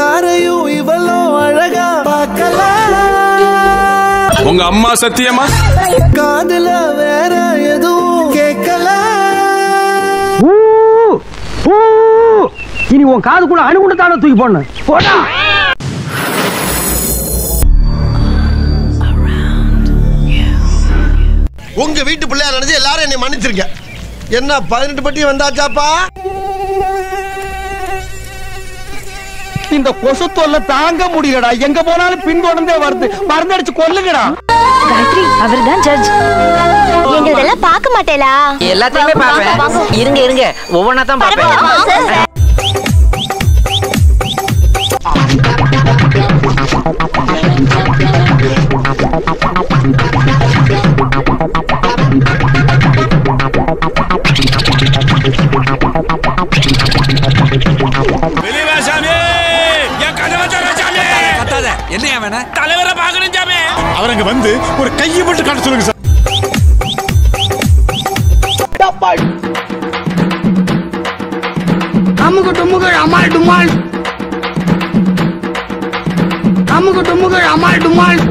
யாரையும் இவ்வளோ அழகா பார்க்கல உங்க அம்மா சத்தியமா காதுல வேற எதுவும் கேட்கல இனி உன் காதுக்குள்ள அணுகுண்டத்தான தூக்கி போடணும் போடா உங்க வீட்டு பிள்ளையா நினைச்சு எல்லாரும் என்னை மன்னிச்சிருங்க என்ன பதினெட்டு பட்டி வந்தாச்சாப்பா இந்த கொசு தொல்லை தாங்க முடியலடா எங்க போனாலும் பின்தொடர்ந்தே வருது மருந்தடிச்சு கொல்லுங்கடா காயத்ரி அவர்தான் ஜட்ஜ் எங்களதெல்லாம் பார்க்க மாட்டேலா எல்லாத்தையுமே பாப்பேன் இருங்க இருங்க ஒவ்வொன்னா தான் பாப்பேன் என்ன வேணா தலைவரை பாக்கணும் சாமி அவரங்க வந்து ஒரு கையை மட்டும் காட்ட சொல்லுங்க சார் அமுகு டுமுகள் அமால் டுமால் அமுகு டுமுகள் அமால் டுமால்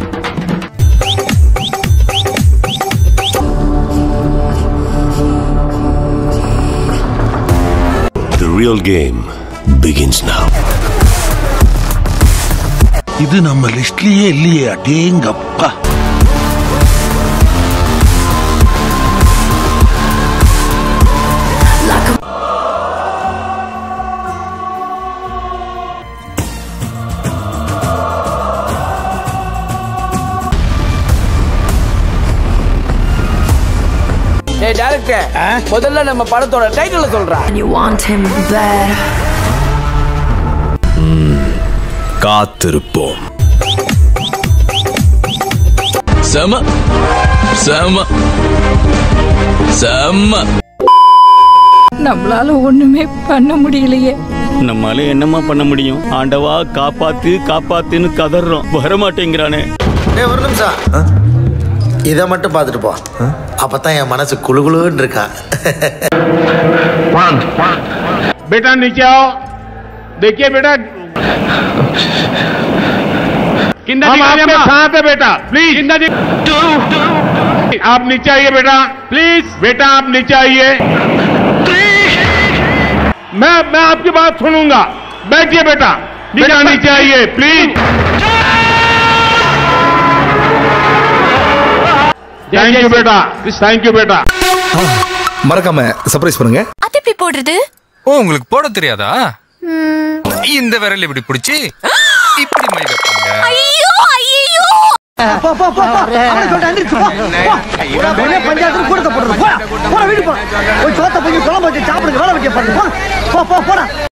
The real game begins now. இது நம்ம லிஸ்ட்லயே இல்லையே அடேங்கப்பா ஏய் டைரக்டர் முதல்ல நம்ம படத்தோட டைட்டில் சொல்றா You want him bad காத்திருப்போம் செம செம செம்ம நம்மளால ஒண்ணுமே பண்ண முடியலையே நம்மால என்னம்மா பண்ண முடியும் ஆண்டவா காப்பாத்து காப்பாத்துன்னு கதறோம் வரமாட்டேங்கிறானே டேய் ஒரு நிமிஷம் இதை மட்டும் பார்த்துட்டு போ அப்பதான் என் மனசு குளுகுளுன்னு இருக்கா बेटा नीचे आओ देखिए बेटा हम आपके साथ है बेटा प्लीज आप नीचे आइए बेटा प्लीज बेटा आप नीचे आइए मैं मैं आपकी बात सुनूंगा बैठिए बेटा बेटा नीचे आइए प्लीज थैंक यू बेटा थैंक यू बेटा மறக்காம சர்ப்ரைஸ் பண்ணுங்க அது எப்படி போடுறது ஓ உங்களுக்கு போட தெரியாதா இந்த விரல் இப்படி பிடிச்சி இப்படி மை வைப்பாங்க ஐயோ ஐயோ பஞ்சாயத்து கூடத்தை போடுறது போடா போடா வீடு போ போய் சோத்த போய் குழம்பு வச்சு சாப்பிடுங்க வேலை வெட்டிய பாருங்க போ போ போடா